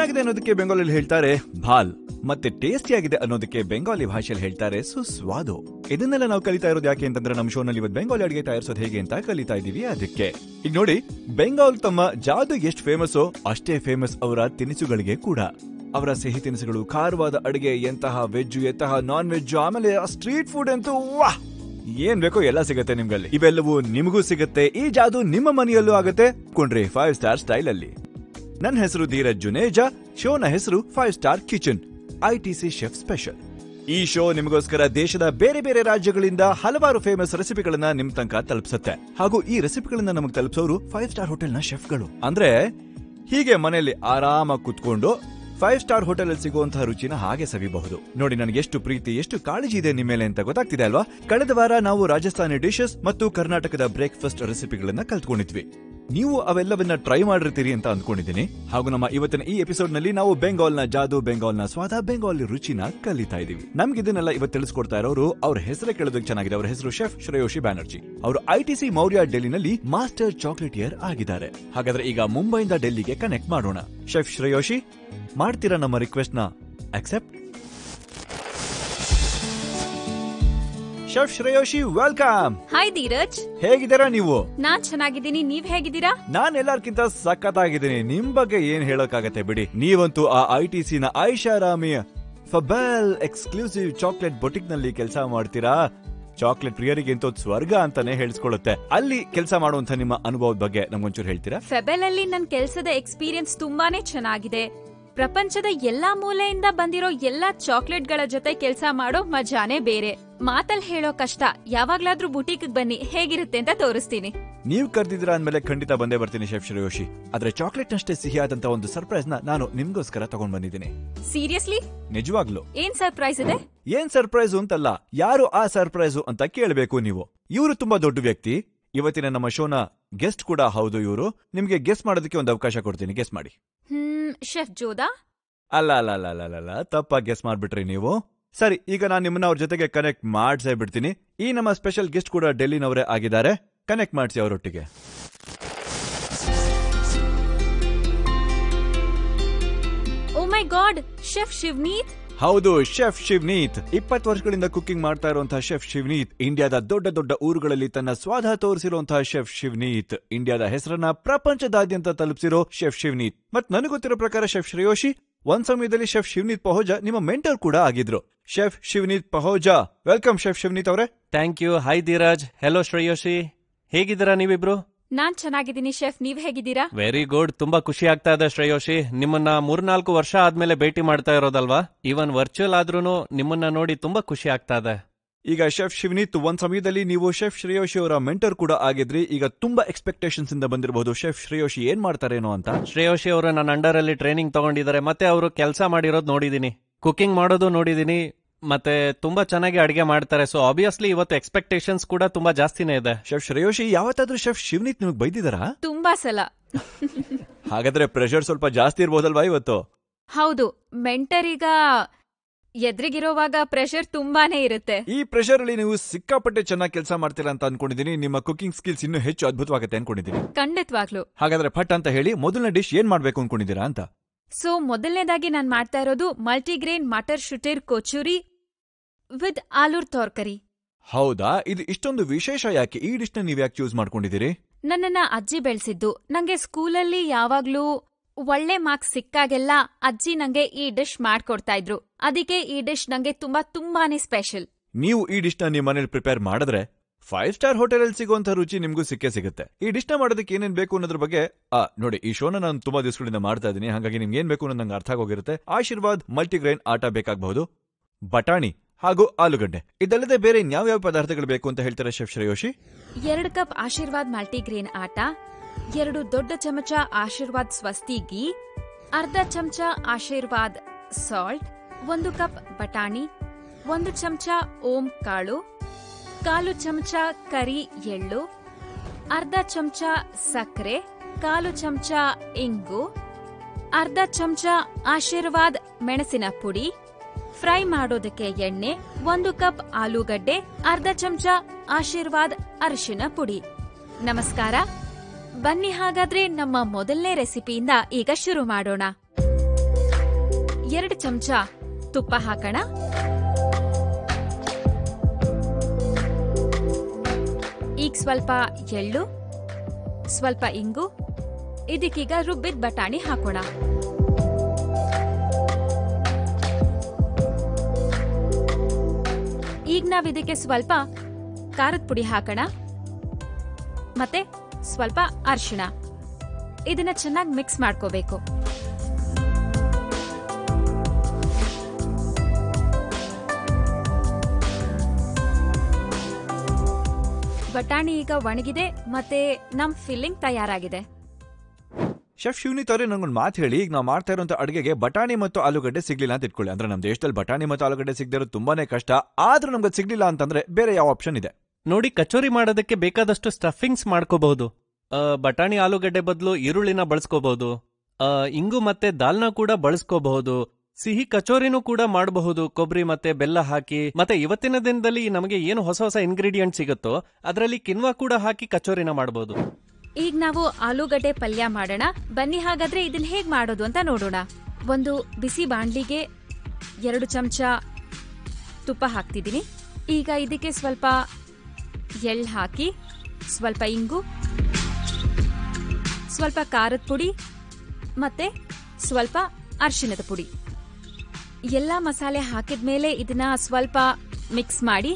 ಚೆನ್ನಾಗಿದೆ ಅನ್ನೋದಕ್ಕೆ ಬೆಂಗಾಲಿ ಹೇಳ್ತಾರೆ ಭಾಲ್ ಮತ್ತೆ ಟೇಸ್ಟಿ ಆಗಿದೆ ಅನ್ನೋದಕ್ಕೆ ಬೆಂಗಾಲಿ ಭಾಷೆಯಲ್ಲಿ ಹೇಳ್ತಾರೆ ಸುಸ್ವಾದು ಇದನ್ನೆಲ್ಲ ನಾವು ಕಲಿತಾ ಇರೋದು ಯಾಕೆ ಅಂತಂದ್ರೆ ನಮ್ಮ ಶೋನಲ್ಲಿ ಇವತ್ತು ಬೆಂಗಾಲಿ ಅಡಿಗೆ ತಯಾರಿಸೋದು ಹೇಗೆ ಅಂತ ಕಲಿತಾ ಇದೀವಿ ಅದಕ್ಕೆ ಈಗ ನೋಡಿ ಬೆಂಗಾಲ್ ತಮ್ಮ ಜಾದು ಎಷ್ಟು ಫೇಮಸ್ ಅಷ್ಟೇ ಫೇಮಸ್ ಅವರ ತಿನಿಸುಗಳಿಗೆ ಕೂಡ ಅವರ ಸಿಹಿ ತಿನಿಸುಗಳು ಖಾರವಾದ ಅಡಿಗೆ ಎಂತಹ ವೆಜ್ ಎಂತಹ ನಾನ್ ವೆಜ್ ಆಮೇಲೆ ಸ್ಟ್ರೀಟ್ ಫುಡ್ ಅಂತೂ ವಾಹ್ ಏನ್ ಬೇಕೋ ಎಲ್ಲ ಸಿಗುತ್ತೆ ನಿಮ್ಗಲ್ಲಿ ಇವೆಲ್ಲವೂ ನಿಮಗೂ ಸಿಗುತ್ತೆ ಈ ಜಾದು ನಿಮ್ಮ ಮನೆಯಲ್ಲೂ ಆಗುತ್ತೆ ಕೊಂಡ್ರಿ ಫೈವ್ ಸ್ಟಾರ್ ಸ್ಟೈಲ್ ಅಲ್ಲಿ ನನ್ನ ಹೆಸರು ಧೀರಜ್ ಜುನೇಜಾ ಶೋನ ಹೆಸರು five star kitchen ITC chef special ಈ ಶೋ ನಿಮಗೋಸ್ಕರ ದೇಶದ ಬೇರೆ ಬೇರೆ ರಾಜ್ಯಗಳಿಂದ ಹಲವಾರು ಫೇಮಸ್ ರೆಸಿಪಿಗಳನ್ನ ನಿಮ್ ತನಕ ತಲುಪಿಸುತ್ತೆ ಹಾಗೂ ಈ ರೆಸಿಪಿಗಳನ್ನ ನಮಗೆ ತಲುಪಿಸೋರು ಫೈವ್ ಸ್ಟಾರ್ ಹೋಟೆಲ್ನ ಶೆಫ್ಗಳು ಅಂದ್ರೆ ಹೀಗೆ ಮನೆಯಲ್ಲಿ ಆರಾಮಾಗಿ ಕುತ್ಕೊಂಡು ಫೈವ್ ಸ್ಟಾರ್ ಹೋಟೆಲ್ ಅಲ್ಲಿ ಸಿಗುವಂತಹ ರುಚಿನ ಹಾಗೆ ಸವಿಬಹುದು ನೋಡಿ ನನಗೆ ಎಷ್ಟು ಪ್ರೀತಿ ಎಷ್ಟು ಕಾಳಜಿ ಇದೆ ನಿಮ್ಮ ಮೇಲೆ ಅಂತ ಗೊತ್ತಾಗ್ತಿದೆ ಅಲ್ವಾ ಕಳೆದ ವಾರ ನಾವು ರಾಜಸ್ಥಾನಿ ಡಿಶಸ್ ಮತ್ತು ಕರ್ನಾಟಕದ ಬ್ರೇಕ್ಫಾಸ್ಟ್ ರೆಸಿಪಿಗಳನ್ನ ಕಲ್ತ್ಕೊಂಡಿದ್ವಿ ನೀವು ಅವೆಲ್ಲವನ್ನ ಟ್ರೈ ಮಾಡಿರ್ತೀರಿ ಅಂತ ಅಂದ್ಕೊಂಡಿದ್ದೀನಿ ಹಾಗೂ ನಮ್ಮ ಇವತ್ತಿನ ಈ ಎಪಿಸೋಡ್ ನಲ್ಲಿ ನಾವು ಬೆಂಗಾಲ್ನ ಜಾದು ಬೆಂಗಾಲ್ನ ಸ್ವಾದ ಬೆಂಗಾಲ್ ರುಚಿನ ಕಲಿತಾ ಇದೀವಿ ನಮ್ಗೆ ಇದನ್ನೆಲ್ಲ ಇವತ್ತು ತಿಳಿಸ್ಕೊಡ್ತಾ ಇರೋರು ಅವ್ರ ಹೆಸರೇ ಕೇಳೋದಕ್ಕೆ ಚೆನ್ನಾಗಿದೆ ಅವ್ರ ಹೆಸರು ಶೆಫ್ ಶ್ರೇಯೋಶಿ ಬ್ಯಾನರ್ಜಿ ಅವರು ಐಟಿಸಿ ಮೌರ್ಯ ಡೆಲ್ಲಿನಲ್ಲಿ ಮಾಸ್ಟರ್ ಚಾಕ್ಲೇಟಿಯರ್ ಆಗಿದ್ದಾರೆ ಹಾಗಾದ್ರೆ ಈಗ ಮುಂಬೈಯಿಂದ ಡೆಲ್ಲಿಗೆ ಕನೆಕ್ಟ್ ಮಾಡೋಣ ಶೆಫ್ ಶ್ರೇಯೋಶಿ ಮಾಡ್ತೀರಾ ನಮ್ಮ ರಿಕ್ವೆಸ್ಟ್ ನ accept chef Shreyoshi welcome hi Dheeraj ಹೇಗಿದ್ದೀರಾ ನೀವು ನಾನ್ ಚೆನ್ನಾಗಿದ್ದೀನಿ ನೀವ್ ಹೇಗಿದ್ದೀರಾ ನಾನ್ ಎಲ್ಲಾರ್ಕಿಂತ ಸಖತ್ತಾಗಿದ್ದೀನಿ ನಿಮ್ ಬಗ್ಗೆ ಏನ್ ಹೇಳೋಕ್ಕಾಗತ್ತೆ ಬಿಡಿ ನೀವಂತೂ ಆ ಐ ಟಿ ಸಿ ನ ಐಷಾರಾಮಿ ಫಬಲ್ ಎಕ್ಸ್ಕ್ಲೂಸಿವ್ ಚಾಕ್ಲೇಟ್ ಬೊಟಿಕ್ ನಲ್ಲಿ ಕೆಲಸ ಮಾಡ್ತೀರಾ ಚಾಕ್ಲೇಟ್ ಪ್ರಿಯರಿಗಿಂತ ಸ್ವರ್ಗ ಅಂತಾನೆ ಹೇಳಿಸ್ಕೊಳ್ಳುತ್ತೆ ಅಲ್ಲಿ ಕೆಲಸ ಮಾಡುವಂತ ನಿಮ್ಮ ಅನುಭವದ ಬಗ್ಗೆ ನಮ್ಗೊಂಚೂರು ಹೇಳ್ತೀರಾ ಫೆಬೆಲ್ ಅಲ್ಲಿ ನನ್ ಕೆಲ್ಸದ ಎಕ್ಸ್ಪೀರಿಯನ್ಸ್ ತುಂಬಾನೇ ಚೆನ್ನಾಗಿದೆ ಪ್ರಪಂಚದ ಎಲ್ಲಾ ಮೂಲೆಯಿಂದ ಬಂದಿರೋ ಎಲ್ಲಾ ಚಾಕ್ಲೇಟ್ಗಳ ಜೊತೆ ಕೆಲಸ ಮಾಡೋ ಮಜಾನೇ ಬೇರೆ ಮಾತಲ್ ಹೇಳೋ ಕಷ್ಟ ಯಾವಾಗ್ಲಾದ್ರೂ ಬುಟೀಕ್ ಬನ್ನಿ ಹೇಗಿರುತ್ತೆ ಅಂತ ತೋರಿಸ್ತೀನಿ ನೀವ್ ಕರ್ದಿದ್ದೀರಾ ಅಂದ್ಮೇಲೆ ಖಂಡಿತ ಬಂದೇ ಬರ್ತೀನಿ ಶೆಫ್ ಶ್ರೇಯೋಶಿ ಆದ್ರೆ ಚಾಕ್ಲೇಟ್ ನಷ್ಟೇ ಸಿಹಿಯಾದಂತ ಒಂದು ಸರ್ಪ್ರೈಸ್ ನ ನಾನು ನಿಮ್ಗೋಸ್ಕರ ತಗೊಂಡ್ ಬಂದಿದ್ದೀನಿ ಸೀರಿಯಸ್ಲಿ ನಿಜವಾಗ್ಲು ಏನ್ ಸರ್ಪ್ರೈಸ್ ಇದೆ ಏನ್ ಸರ್ಪ್ರೈಸು ಅಂತಲ್ಲ ಯಾರು ಆ ಸರ್ಪ್ರೈಸು ಅಂತ ಕೇಳಬೇಕು ನೀವು ಇವರು ತುಂಬಾ ದೊಡ್ಡ ವ್ಯಕ್ತಿ ಇವತ್ತಿನ ನಮ್ಮ ಶೋನ ಗೆಸ್ಟ್ ಕೂಡ ಹೌದು ಇವರು ನಿಮ್ಗೆ ಗೆಸ್ ಮಾಡೋದಕ್ಕೆ ಒಂದು ಅವಕಾಶ ಕೊಡ್ತೀನಿ ಗೆಸ್ ಮಾಡಿ ಹ್ಮ್ ಶೆಫ್ ಜೋದಾ ಅಲ್ಲ ಅಲ್ಲ ಅಲ್ಲ ಅಲ್ಲ ಅಲ್ಲ, ಅಲ್ಲ ತಪ್ಪಾಗಿ ಗೆಸ್ ಮಾಡ್ಬಿಟ್ರಿ ನೀವು ಸರಿ ಈಗ ನಾನು ನಿಮ್ಮನ್ನ ಅವ್ರ ಜೊತೆಗೆ ಕನೆಕ್ಟ್ ಮಾಡ್ಸೇ ಬಿಡ್ತೀನಿ ಈ ನಮ್ಮ ಸ್ಪೆಷಲ್ ಗೆಸ್ಟ್ ಕೂಡ ಡೆಲ್ಲಿನವರೇ ಆಗಿದ್ದಾರೆ ಕನೆಕ್ಟ್ ಮಾಡಿಸಿ ಅವರೊಟ್ಟಿಗೆ ಓ ಮೈ ಗಾಡ್ ಶೆಫ್ ಶಿವ್ನೀತ್ ಹೌದು ಶೆಫ್ ಶಿವ್ನೀತ್ ಇಪ್ಪತ್ತು ವರ್ಷಗಳಿಂದ ಕುಕಿಂಗ್ ಮಾಡ್ತಾ ಇರುವಂತಹ ಶೆಫ್ ಶಿವ್ನೀತ್ ಇಂಡಿಯಾದ ದೊಡ್ಡ ದೊಡ್ಡ ಊರುಗಳಲ್ಲಿ ತನ್ನ ಸ್ವಾದ ತೋರಿಸಿರುವಂತಹ ಶೆಫ್ ಶಿವ್ನೀತ್ ಇಂಡಿಯಾದ ಹೆಸರನ್ನ ಪ್ರಪಂಚದಾದ್ಯಂತ ತಲುಪಿಸಿರೋ ಶೆಫ್ ಶಿವ್ನೀತ್ ಮತ್ ನನಗೆ ಗೊತ್ತಿರೋ ಪ್ರಕಾರ ಶೆಫ್ ಶ್ರೇಯೋಶಿ ಒಂದ್ ಸಮಯದಲ್ಲಿ ಶೆಫ್ ಶಿವ್ನೀತ್ ಪಹೋಜಾ ನಿಮ್ಮ ಮೆಂಟರ್ ಕೂಡ ಆಗಿದ್ರು chef Shivneet Pahoja welcome chef Shivneet ಅವರೇ thank you hi Dheeraj hello Shreyoshi ಹೇಗಿದ್ದೀರಾ ನೀವಿಬ್ರು ನಾನ್ ಚೆನ್ನಾಗಿದ್ದೀನಿ ಶೆಫ್ ನೀವ್ ಹೇಗಿದ್ದೀರಾ ವೆರಿ ಗುಡ್ ತುಂಬಾ ಖುಷಿ ಆಗ್ತಾ ಇದೆ ಶ್ರೇಯೋಶಿ ನಿಮ್ಮನ್ನ ಮೂರ್ನಾಲ್ಕು ವರ್ಷ ಆದ್ಮೇಲೆ ಭೇಟಿ ಮಾಡ್ತಾ ಇರೋದಲ್ವಾ ಈವನ್ ವರ್ಚುವಲ್ ಆದ್ರೂನು ನಿಮ್ಮನ್ನ ನೋಡಿ ತುಂಬಾ ಖುಷಿ ಆಗ್ತಾ ಇದೆ ಈಗ ಶೆಫ್ ಶಿವ್ನೀತ್ ಒಂದ್ ಸಮಯದಲ್ಲಿ ನೀವು ಶೆಫ್ ಶ್ರೇಯೋಶಿ ಅವರ ಮೆಂಟರ್ ಕೂಡ ಆಗಿದ್ರಿ ಈಗ ತುಂಬಾ ಎಕ್ಸ್ಪೆಕ್ಟೇಷನ್ಸ್ ಇಂದ ಬಂದಿರಬಹುದು ಶೆಫ್ ಶ್ರೇಯೋಶಿ ಏನ್ ಮಾಡ್ತಾರೇನೋ ಅಂತ ಶ್ರೇಯೋಶಿ ಅವರು ನನ್ನ ಅಂಡರ್ ಅಲ್ಲಿ ಟ್ರೈನಿಂಗ್ ತಗೊಂಡಿದ್ದಾರೆ ಮತ್ತೆ ಅವರು ಕೆಲಸ ಮಾಡಿರೋದು ನೋಡಿದೀನಿ ಕುಕಿಂಗ್ ಮಾಡೋದು ನೋಡಿದೀನಿ ಮತ್ತೆ ತುಂಬಾ ಚೆನ್ನಾಗಿ ಅಡಿಗೆ ಮಾಡ್ತಾರೆ ಸೊ ಆಬ್ವಿಯಸ್ಲಿ ಇವತ್ತು ಎಕ್ಸ್ಪೆಕ್ಟೇಷನ್ಸ್ ಕೂಡ ತುಂಬಾ ಜಾಸ್ತಿನೇ ಇದೆ ಶೆಫ್ ಶ್ರೇಯೋಶಿ ಯಾವತ್ತಾದ್ರೂ ಶೆಫ್ ಶಿವ್ನೀತ್ ನಿಮಗೆ ಬೈದಿದಾರಾ ತುಂಬಾ ಸಲ ಹಾಗಾದ್ರೆ ಪ್ರೆಷರ್ ಸ್ವಲ್ಪ ಜಾಸ್ತಿ ಇರ್ಬೋದಲ್ವಾ ಇವತ್ತು ಹೌದು ಮೆಂಟರ್ ಈಗ ಎದ್ರಿಗಿರೋವಾಗ ಪ್ರೆಷರ್ ತುಂಬಾನೇ ಇರುತ್ತೆ ಈ ಪ್ರೆಷರ್ ಅಲ್ಲಿ ನೀವು ಸಿಕ್ಕಾಪಟ್ಟೆ ಚೆನ್ನಾಗಿ ಕೆಲಸ ಮಾಡ್ತೀರಾ ಅಂತ ಅನ್ಕೊಂಡಿದೀನಿ ನಿಮ್ಮ ಕುಕಿಂಗ್ ಸ್ಕಿಲ್ಸ್ ಇನ್ನೂ ಹೆಚ್ಚು ಅದ್ಭುತವಾಗುತ್ತೆ ಅನ್ಕೊಂಡಿದೀನಿ ಖಂಡಿತ್ವಾಗ್ಲು ಹಾಗಾದ್ರೆ ಫಟ್ ಅಂತ ಹೇಳಿ ಮೊದಲನೇ ಡಿಶ್ ಏನ್ ಮಾಡ್ಬೇಕು ಅನ್ಕೊಂಡಿದ್ದೀರಾ ಅಂತ ಸೊ ಮೊದಲನೇದಾಗಿ ನಾನ್ ಮಾಡ್ತಾ ಇರೋದು ಮಲ್ಟಿಗ್ರೇನ್ ಮಟರ್ ಶುಟಿರ್ ಕೊಚುರಿ ವಿತ್ ಆಲೂರ್ ತೋರ್ಕರಿ ಹೌದಾ ಇದು ಇಷ್ಟೊಂದು ವಿಶೇಷ ಯಾಕೆ ಈ ಡಿಶ್ ನ ನೀವು ಯಾಕೆ ಚೂಸ್ ಮಾಡ್ಕೊಂಡಿದ್ದೀರಿ ನನ್ನನ್ನ ಅಜ್ಜಿ ಬೆಳೆಸಿದ್ದು ನಂಗೆ ಸ್ಕೂಲಲ್ಲಿ ಯಾವಾಗ್ಲೂ ಒಳ್ಳೆ ಮಾರ್ಕ್ಸ್ ಸಿಕ್ಕಾಗೆಲ್ಲ ಅಜ್ಜಿ ನಂಗೆ ಈ ಡಿಶ್ ಮಾಡ್ಕೊಡ್ತಾ ಇದ್ರು ಅದಕ್ಕೆ ಈ ಡಿಶ್ ನಂಗೆ ತುಂಬಾ ತುಂಬಾನೇ ಸ್ಪೆಷಲ್ ನೀವು ಈ ಡಿಶ್ ನ ನಿಮ್ಮ ಮನೇಲಿ ಪ್ರಿಪೇರ್ ಮಾಡಿದ್ರೆ ಫೈವ್ ಸ್ಟಾರ್ ಹೋಟೆಲ್ ಅಲ್ಲಿ ಸಿಗುವಂತ ರುಚಿ ನಿಮ್ಗೂ ಸಿಕ್ಕೇ ಸಿಗುತ್ತೆ ಈ ಡಿಶ್ ನ ಮಾಡೋದಕ್ಕೆ ಏನೇನ್ ಬೇಕು ಅನ್ನೋದ್ರ ಬಗ್ಗೆ ಆ ನೋಡಿ ಈ ಶೋನ ನಾನು ತುಂಬಾ ದಿವಸಗಳಿಂದ ಮಾಡ್ತಾ ಇದ್ದೀನಿ ಹಾಗಾಗಿ ನಿಮ್ಗೆ ಏನ್ ಬೇಕು ಅನ್ನೋದು ನಂಗೆ ಅರ್ಥ ಆಗೋಗಿರುತ್ತೆ ಆಶೀರ್ವಾದ್ ಮಲ್ಟಿಗ್ರೈನ್ ಆಟ ಬೇಕಾಗಬಹುದು ಬಟಾಣಿ ಹಾಗೂ ಆಲೂಗಡ್ಡೆ ಇದಲ್ಲದೆ ಬೇರೆ ಇನ್ಯಾವ್ಯಾವ ಪದಾರ್ಥಗಳು ಬೇಕು ಅಂತ ಹೇಳ್ತಾರೆ ಶೆಫ್ ಶ್ರೇಯೋಶಿ ಎರಡು ಕಪ್ ಆಶೀರ್ವಾದ್ ಮಲ್ಟಿಗ್ರೇನ್ ಆಟ ಎರಡು ದೊಡ್ಡ ಚಮಚ ಆಶೀರ್ವಾದ್ ಸ್ವಸ್ತಿ ಗೀ ಅರ್ಧ ಚಮಚ ಆಶೀರ್ವಾದ್ ಸಾಲ್ಟ್ ಒಂದು ಕಪ್ ಬಟಾಣಿ ಒಂದು ಚಮಚ ಓಂ ಕಾಳು ಕಾಲು ಚಮಚ ಕರಿ ಎಳ್ಳು ಅರ್ಧ ಚಮಚ ಸಕ್ಕರೆ ಕಾಲು ಚಮಚ ಇಂಗು ಅರ್ಧ ಚಮಚ ಆಶೀರ್ವಾದ್ ಮೆಣಸಿನ ಪುಡಿ ಫ್ರೈ ಮಾಡೋದಕ್ಕೆ ಎಣ್ಣೆ ಒಂದು ಕಪ್ ಆಲೂಗಡ್ಡೆ ಅರ್ಧ ಚಮಚ ಆಶೀರ್ವಾದ್ ಅರಿಶಿನ ಪುಡಿ ನಮಸ್ಕಾರ ಬನ್ನಿ ಹಾಗಾದ್ರೆ ನಮ್ಮ ಮೊದಲನೇ ರೆಸಿಪಿಯಿಂದ ಈಗ ಶುರು ಮಾಡೋಣ ಎರಡು ಚಮಚ ತುಪ್ಪ ಹಾಕೋಣ ಈಗ ಸ್ವಲ್ಪ ಎಳ್ಳು ಸ್ವಲ್ಪ ಇಂಗು ಇದಕ್ಕೀಗ ರುಬ್ಬಿದ ಬಟಾಣಿ ಹಾಕೋಣ ಈಗ ನಾವ್ ಇದಕ್ಕೆ ಸ್ವಲ್ಪ ಖಾರದ ಪುಡಿ ಹಾಕೋಣ ಮತ್ತೆ ಸ್ವಲ್ಪ ಅರಿಶಿಣ ಇದನ್ನ ಚೆನ್ನಾಗಿ ಮಿಕ್ಸ್ ಮಾಡ್ಕೋಬೇಕು ಬಟಾಣಿ ಈಗ ಒಣಗಿದೆ ಮತ್ತೆ ನಮ್ ಫಿಲ್ಲಿಂಗ್ ತಯಾರಾಗಿದೆ ಶೆಫ್ ಶಿವನಿತ್ ಅವರೇ ನಂಗೊಂದು ಮಾತು ಹೇಳಿ ಈಗ ನಾವು ಮಾಡ್ತಾ ಇರುವಂತ ಅಡುಗೆಗೆ ಬಟಾಣಿ ಮತ್ತು ಆಲೂಗಡ್ಡೆ ಸಿಗ್ಲಿಲ್ಲ ಅಂತ ಇಟ್ಕೊಳ್ಳಿ ಅಂದ್ರೆ ನಮ್ಮ ದೇಶದಲ್ಲಿ ಬಟಾಣಿ ಮತ್ತು ಆಲೂಗಡ್ಡೆ ಸಿಗದಿರೋದು ತುಂಬಾನೇ ಕಷ್ಟ ಆದ್ರೂ ನಮ್ಗೆ ಅದ್ ಸಿಗ್ಲಿಲ್ಲ ಅಂತಂದ್ರೆ ಬೇರೆ ಯಾವ ಆಪ್ಷನ್ ಇದೆ ನೋಡಿ ಕಚೋರಿ ಮಾಡೋದಕ್ಕೆ ಬೇಕಾದಷ್ಟು ಸ್ಟಫಿಂಗ್ಸ್ ಮಾಡ್ಕೋಬಹುದು ಆ, ಬಟಾಣಿ ಆಲೂಗಡ್ಡೆ ಬದಲು ಈರುಳ್ಳಿನ ಬಳಸ್ಕೋಬಹುದು ಆ, ಇಂಗು ಮತ್ತೆ ದಾಲ್ನ ಕೂಡ ಬಳಸ್ಕೋಬಹುದು ಸಿಹಿ ಕಚೋರಿನೂ ಕೂಡ ಮಾಡಬಹುದು ಕೊಬ್ಬರಿ ಮತ್ತೆ ಬೆಲ್ಲ ಹಾಕಿ ಮತ್ತೆ ಇವತ್ತಿನ ದಿನದಲ್ಲಿ ನಮಗೆ ಏನು ಹೊಸ ಹೊಸ ಇಂಗ್ರೀಡಿಯೆಂಟ್ ಸಿಗುತ್ತೋ ಅದರಲ್ಲಿ ಕಿನ್ವಾ ಕೂಡ ಹಾಕಿ ಕಚೋರಿನ ಮಾಡಬಹುದು ಈಗ ನಾವು ಆಲೂಗಡ್ಡೆ ಪಲ್ಯ ಮಾಡೋಣ ಬನ್ನಿ ಹಾಗಾದ್ರೆ ಇದನ್ನ ಹೇಗ್ ಮಾಡೋದು ಅಂತ ನೋಡೋಣ ಒಂದು ಬಿಸಿ ಬಾಣ್ಲಿಗೆ ಎರಡು ಚಮಚ ತುಪ್ಪ ಹಾಕ್ತಿದ್ದೀನಿ ಈಗ ಇದಕ್ಕೆ ಸ್ವಲ್ಪ ಎಳ್ಳು ಹಾಕಿ ಸ್ವಲ್ಪ ಇಂಗು ಸ್ವಲ್ಪ ಖಾರದ ಪುಡಿ ಮತ್ತೆ ಸ್ವಲ್ಪ ಅರಿಶಿಣದ ಪುಡಿ ಎಲ್ಲ ಮಸಾಲೆ ಹಾಕಿದ್ಮೇಲೆ ಇದನ್ನ ಸ್ವಲ್ಪ ಮಿಕ್ಸ್ ಮಾಡಿ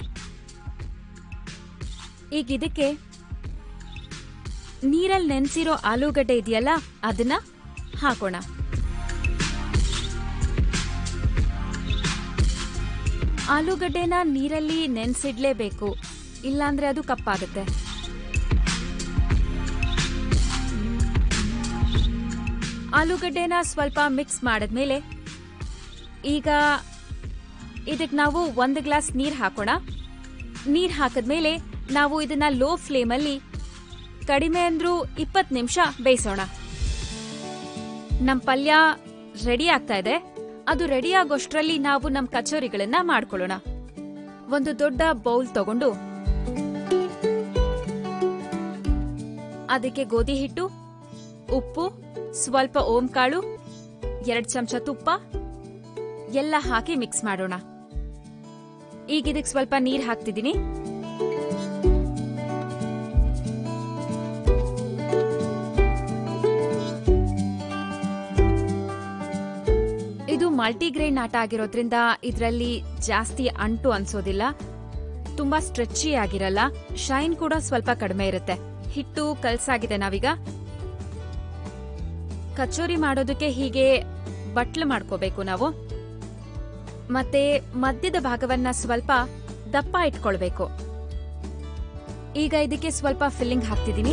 ಈಗ ಇದಕ್ಕೆ ನೀರಲ್ಲಿ ನೆನೆಸಿರೋ ಆಲೂಗಡ್ಡೆ ಇದೆಯಲ್ಲ ಅದನ್ನ ಹಾಕೋಣ ಆಲೂಗಡ್ಡೆನ ನೀರಲ್ಲಿ ನೆನೆಸಿಡ್ಲೇಬೇಕು ಇಲ್ಲಾಂದ್ರೆ ಅದು ಕಪ್ಪಾಗುತ್ತೆ ಆಲೂಗಡ್ಡೆನ ಸ್ವಲ್ಪ ಮಿಕ್ಸ್ ಮಾಡಿದ್ಮೇಲೆ ಈಗ ಇದಕ್ಕೆ ನಾವು ಒಂದು ಗ್ಲಾಸ್ ನೀರು ಹಾಕೋಣ ನೀರು ಹಾಕಿದ್ಮೇಲೆ ನಾವು ಇದನ್ನ ಲೋ ಫ್ಲೇಮಲ್ಲಿ ಕಡಿಮೆ ಅಂದ್ರೂ ಇಪ್ಪತ್ತು ನಿಮಿಷ ಬೇಯಿಸೋಣ ನಮ್ ಪಲ್ಯ ರೆಡಿ ಆಗ್ತಾ ಇದೆ ಅದು ರೆಡಿ ಆಗೋಷ್ಟ್ರಲ್ಲಿ ನಾವು ನಮ್ ಕಚೋರಿಗಳನ್ನ ಮಾಡ್ಕೊಳ್ಳೋಣ ಒಂದು ದೊಡ್ಡ ಬೌಲ್ ತಗೊಂಡು ಅದಕ್ಕೆ ಗೋಧಿ ಹಿಟ್ಟು ಉಪ್ಪು ಸ್ವಲ್ಪ ಓಂಕಾಳು ಎರಡ್ ಚಮಚ ತುಪ್ಪ ಎಲ್ಲ ಹಾಕಿ ಮಿಕ್ಸ್ ಮಾಡೋಣ ಈಗ ಇದಕ್ಕೆ ಸ್ವಲ್ಪ ನೀರ್ ಹಾಕ್ತಿದ್ದೀನಿ ಇದು ಮಲ್ಟಿಗ್ರೇನ್ ಆಟ ಆಗಿರೋದ್ರಿಂದ ಇದರಲ್ಲಿ ಜಾಸ್ತಿ ಅಂಟು ಅನ್ಸೋದಿಲ್ಲ ತುಂಬಾ ಸ್ಟ್ರೆಚಿ ಆಗಿರಲ್ಲ ಶೈನ್ ಕೂಡ ಸ್ವಲ್ಪ ಕಡಿಮೆ ಇರುತ್ತೆ ಹಿಟ್ಟು ಕಲ್ಸಾಗಿದೆ ನಾವೀಗ ಕಚೋರಿ ಮಾಡೋದಕ್ಕೆ ಹೀಗೆ ಬಟ್ಲು ಮಾಡ್ಕೋಬೇಕು ನಾವು ಮತ್ತೆ ಮಧ್ಯದ ಭಾಗವನ್ನ ಸ್ವಲ್ಪ ದಪ್ಪ ಇಟ್ಕೊಳ್ಬೇಕು ಈಗ ಇದಕ್ಕೆ ಸ್ವಲ್ಪ ಫಿಲ್ಲಿಂಗ್ ಹಾಕ್ತಿದ್ದೀನಿ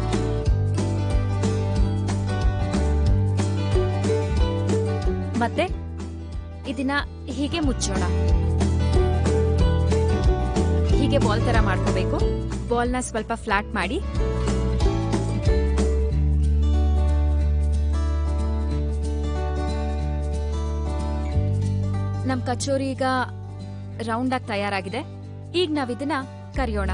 ಮತ್ತೆ ಇದನ್ನ ಹೀಗೆ ಮುಚ್ಚೋಣ ಹೀಗೆ ಬಾಲ್ ತರ ಮಾಡ್ಕೋಬೇಕು ಬಾಲ್ನ ಸ್ವಲ್ಪ ಫ್ಲಾಟ್ ಮಾಡಿ ನಮ್ ಕಚೋರಿ ಈಗ ರೌಂಡ್ ಆಗಿ ತಯಾರಾಗಿದೆ ಈಗ ನಾವ್ ಇದನ್ನ ಕರಿಯೋಣ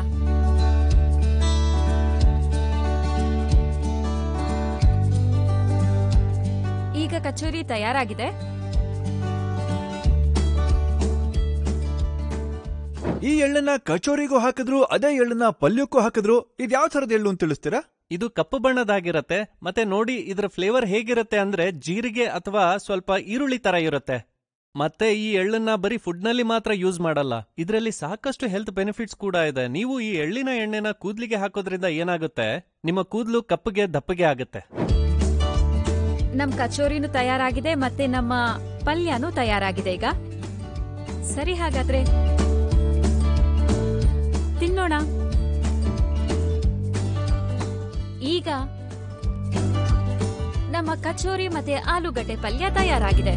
ಈಗ ಕಚೋರಿ ತಯಾರಾಗಿದೆ ಈ ಎಳ್ಳನ್ನ ಕಚೋರಿಗೂ ಹಾಕಿದ್ರು ಅದೇ ಎಳ್ಳನ್ನ ಪಲ್ಯಕ್ಕೂ ಹಾಕಿದ್ರು ಇದು ಯಾವ ಥರದ ಎಳ್ಳು ಅಂತ ತಿಳಿಸ್ತೀರಾ ಇದು ಕಪ್ಪು ಬಣ್ಣದಾಗಿರತ್ತೆ ಮತ್ತೆ ನೋಡಿ ಇದರ ಫ್ಲೇವರ್ ಹೇಗಿರುತ್ತೆ ಅಂದ್ರೆ ಜೀರಿಗೆ ಅಥವಾ ಸ್ವಲ್ಪ ಈರುಳ್ಳಿ ತರ ಇರುತ್ತೆ ಮತ್ತೆ ಈ ಎಳ್ಳನ್ನ ಬರೀ ಫುಡ್ ನಲ್ಲಿ ಮಾತ್ರ ಯೂಸ್ ಮಾಡಲ್ಲ ಇದರಲ್ಲಿ ಸಾಕಷ್ಟು ಹೆಲ್ತ್ ಬೆನಿಫಿಟ್ಸ್ ಕೂಡ ಇದೆ ನೀವು ಈ ಎಳ್ಳಿನ ಎಣ್ಣೆನ ಕೂದ್ಲಿಗೆ ಹಾಕೋದ್ರಿಂದ ಏನಾಗುತ್ತೆ ನಿಮ್ಮ ಕೂದಲು ಕಪ್ಪಗೆ ದಪ್ಪಗೆ ಆಗುತ್ತೆ ನಮ್ ಕಚೋರಿನೂ ತಯಾರಾಗಿದೆ ಮತ್ತೆ ನಮ್ಮ ಪಲ್ಯನೂ ತಯಾರಾಗಿದೆ ಈಗ ಸರಿ ಹಾಗಾದ್ರೆ ತಿನ್ನೋಣ ಈಗ ನಮ್ಮ ಕಚೋರಿ ಮತ್ತೆ ಆಲೂಗಡ್ಡೆ ಪಲ್ಯ ತಯಾರಾಗಿದೆ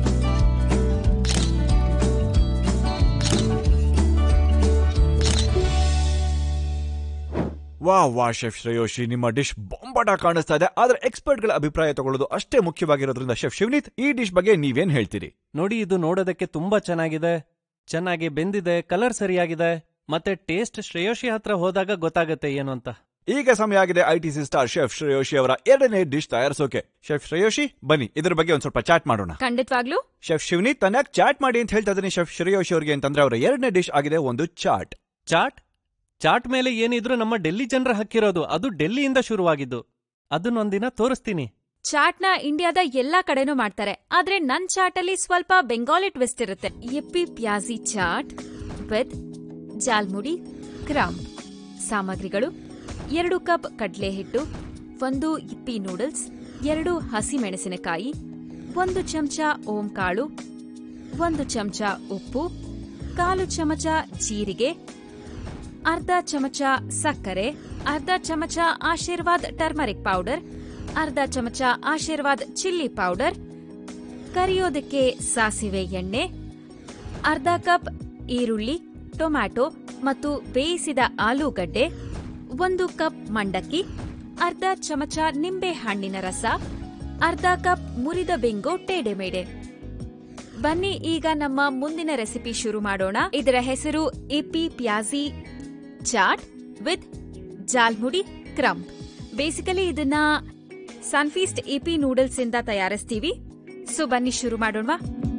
ವಾ ವಾ ಶೆಫ್ ಶ್ರೇಯೋಶಿ ನಿಮ್ಮ ಡಿಶ್ ಬೊಂಬಾಟ ಕಾಣಿಸ್ತಾ ಇದೆ ಆದ್ರೆ ಎಕ್ಸ್ಪರ್ಟ್ಗಳ ಅಭಿಪ್ರಾಯ ತಗೊಳ್ಳೋದು ಅಷ್ಟೇ ಮುಖ್ಯವಾಗಿರೋದ್ರಿಂದ ಶೆಫ್ ಶಿವನೀತ್ ಈ ಡಿಶ್ ಬಗ್ಗೆ ನೀವೇನ್ ಹೇಳ್ತೀರಿ ನೋಡಿ ಇದು ನೋಡೋದಕ್ಕೆ ತುಂಬಾ ಚೆನ್ನಾಗಿದೆ ಚೆನ್ನಾಗಿ ಬೆಂದಿದೆ ಕಲರ್ ಸರಿಯಾಗಿದೆ ಮತ್ತೆ ಟೇಸ್ಟ್ ಶ್ರೇಯೋಶಿ ಹತ್ರ ಹೋದಾಗ ಗೊತ್ತಾಗತ್ತೆ ಏನು ಅಂತ ಈಗ ಸಮಯ ಆಗಿದೆ I T C star chef Shreyoshi ಅವರ ಎರಡನೇ ಡಿಶ್ ತಯಾರಿಸೋಕೆ ಶೆಫ್ ಶ್ರೇಯೋಶಿ ಬನ್ನಿ ಇದ್ರ ಬಗ್ಗೆ ಒಂದ್ ಸ್ವಲ್ಪ ಚಾಟ್ ಮಾಡೋಣ ಖಂಡಿತವಾಗ್ಲೂ ಶೆಫ್ ಶಿವನಿ ತನ್ನ ಚಾಟ್ ಮಾಡಿ ಅಂತ ಹೇಳ್ತಾ ಇದೀನಿ ಶೆಫ್ ಶ್ರೇಯೋಶಿ ಅವ್ರಿಗೆ ಅಂತಂದ್ರೆ ಅವರ ಎರಡನೇ ಡಿಶ್ ಆಗಿದೆ ಒಂದು ಚಾಟ್ ಚಾಟ್ ಚಾಟ್ ಮೇಲೆ ಏನಿದ್ರು ನಮ್ಮ ಡೆಲ್ಲಿ ಜನರ ಹಕ್ಕಿರೋದು ಅದು ಡೆಲ್ಲಿಯಿಂದ ಶುರುವಾಗಿದ್ದು ಅದನ್ನೊಂದಿನ ತೋರಿಸ್ತೀನಿ ಚಾಟ್ನ ಇಂಡಿಯಾದ ಎಲ್ಲಾ ಕಡೆನೂ ಮಾಡ್ತಾರೆ ಆದ್ರೆ ನನ್ ಚಾಟಲ್ಲಿ ಸ್ವಲ್ಪ ಬೆಂಗಾಲಿ ಟ್ವಿಸ್ಟ್ ಇರುತ್ತೆ Yippee pyaji chaat with jhalmuri crumb ಸಾಮಗ್ರಿಗಳು ಎರಡು ಕಪ್ ಕಡ್ಲೆ ಹಿಟ್ಟು ಒಂದು ಇಪ್ಪಿ ನೂಡಲ್ಸ್ ಎರಡು ಹಸಿ ಮೆಣಸಿನಕಾಯಿ ಒಂದು ಚಮಚ ಓಂ ಕಾಳು ಒಂದು ಚಮಚ ಉಪ್ಪು ಕಾಲು ಚಮಚ ಜೀರಿಗೆ ಅರ್ಧ ಚಮಚ ಸಕ್ಕರೆ ಅರ್ಧ ಚಮಚ ಆಶೀರ್ವಾದ್ ಟರ್ಮರಿಕ್ ಪೌಡರ್ ಅರ್ಧ ಚಮಚ ಆಶೀರ್ವಾದ್ ಚಿಲ್ಲಿ ಪೌಡರ್ ಕರಿಯೋದಕ್ಕೆ ಸಾಸಿವೆ ಎಣ್ಣೆ ಅರ್ಧ ಕಪ್ ಈರುಳ್ಳಿ ಟೊಮ್ಯಾಟೊ ಮತ್ತು ಬೇಯಿಸಿದ ಆಲೂಗಡ್ಡೆ ಒಂದು ಕಪ್ ಮಂಡಕ್ಕಿ ಅರ್ಧ ಚಮಚ ನಿಂಬೆ ಹಣ್ಣಿನ ರಸ ಅರ್ಧ ಕಪ್ ಮುರಿದ ಬೆಂಗೋ ಟೇಡೆಮೇಡೆ ಬನ್ನಿ ಈಗ ನಮ್ಮ ಮುಂದಿನ ರೆಸಿಪಿ ಶುರು ಮಾಡೋಣ ಇದರ ಹೆಸರು Yippee pyaji chaat with jhalmuri crumb basically ಇದನ್ನ ಸನ್ಫೀಸ್ಟ್ ಎಪಿ ನೂಡಲ್ಸ್ ಇಂದ ತಯಾರಿಸ್ತೀವಿ ಸೊ ಬನ್ನಿ ಶುರು ಮಾಡೋಣ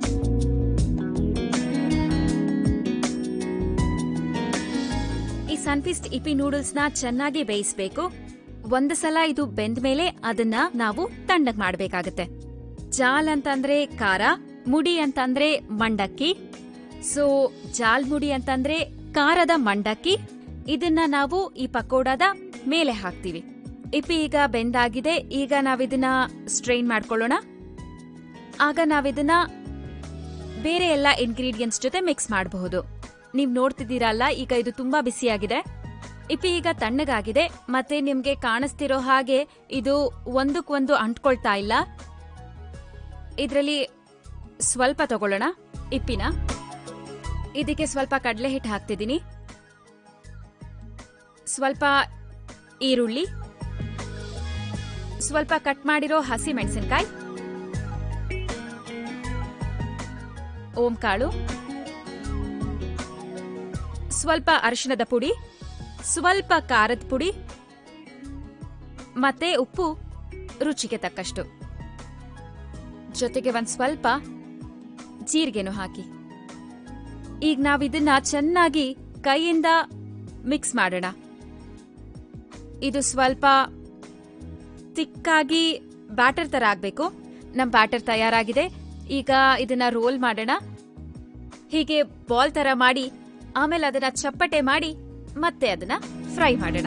ಈ ಸನ್ಫೀಸ್ಟ್ ಇಪಿ ನೂಡಲ್ಸ್ ನ ಚೆನ್ನಾಗಿ ಬೇಯಿಸಬೇಕು ಒಂದು ಸಲ ಇದು ಬೆಂದ ಮೇಲೆ ಅದನ್ನ ನಾವು ತಣ್ಣಗ್ ಮಾಡ್ಬೇಕಾಗತ್ತೆ ಜಾಲ್ ಅಂತಂದ್ರೆ ಖಾರ ಮುಡಿ ಅಂತಂದ್ರೆ ಮಂಡಕ್ಕಿ ಸೊ ಜಾಲ್ ಮುಡಿ ಅಂತಂದ್ರೆ ಖಾರದ ಮಂಡಕ್ಕಿ ಇದನ್ನ ನಾವು ಈ ಪಕೋಡದ ಮೇಲೆ ಹಾಕ್ತೀವಿ ಇಪ್ಪಿ ಈಗ ಬೆಂದಾಗಿದೆ ಈಗ ನಾವಿದನ್ನ ಸ್ಟ್ರೈನ್ ಮಾಡ್ಕೊಳ್ಳೋಣ ಆಗ ನಾವಿದನ್ನ ಬೇರೆ ಎಲ್ಲ ಇಂಗ್ರೀಡಿಯೆಂಟ್ಸ್ ಜೊತೆ ಮಿಕ್ಸ್ ಮಾಡಬಹುದು ನೀವು ನೋಡ್ತಿದ್ದೀರಲ್ಲ ಈಗ ಇದು ತುಂಬಾ ಬಿಸಿಯಾಗಿದೆ ಇಪ್ಪಿ ಈಗ ತಣ್ಣಗಾಗಿದೆ ಮತ್ತೆ ನಿಮ್ಗೆ ಕಾಣಿಸ್ತಿರೋ ಹಾಗೆ ಇದು ಒಂದಕ್ಕೊಂದು ಅಂಟ್ಕೊಳ್ತಾ ಇಲ್ಲ ಇದರಲ್ಲಿ ಸ್ವಲ್ಪ ತಗೊಳ್ಳೋಣ ಇಪ್ಪಿನ ಇದಕ್ಕೆ ಸ್ವಲ್ಪ ಕಡಲೆ ಹಿಟ್ಟು ಹಾಕ್ತಿದ್ದೀನಿ ಸ್ವಲ್ಪ ಈರುಳ್ಳಿ ಸ್ವಲ್ಪ ಕಟ್ ಮಾಡಿರೋ ಹಸಿ ಮೆಣಸಿನಕಾಯಿ ಓಂ ಕಾಳು ಸ್ವಲ್ಪ ಅರಿಶಿಣದ ಪುಡಿ ಸ್ವಲ್ಪ ಖಾರದ ಪುಡಿ ಮತ್ತೆ ಉಪ್ಪು ರುಚಿಗೆ ತಕ್ಕಷ್ಟು ಜೊತೆಗೆ ಒಂದ್ ಸ್ವಲ್ಪ ಜೀರಿಗೆನೂ ಹಾಕಿ ಈಗ ನಾವಿದನ್ನ ಚೆನ್ನಾಗಿ ಕೈಯಿಂದ ಮಿಕ್ಸ್ ಮಾಡೋಣ ಇದು ಸ್ವಲ್ಪ ತಿಕ್ಕಾಗಿ ಬ್ಯಾಟರ್ ತರ ಆಗ್ಬೇಕು ನಮ್ ಬ್ಯಾಟರ್ ತಯಾರಾಗಿದೆ ಈಗ ಇದನ್ನ ರೋಲ್ ಮಾಡೋಣ ಹೀಗೆ ಬಾಲ್ ತರ ಮಾಡಿ ಆಮೇಲೆ ಅದನ್ನ ಚಪ್ಪಟೆ ಮಾಡಿ ಮತ್ತೆ ಅದನ್ನ ಫ್ರೈ ಮಾಡೋಣ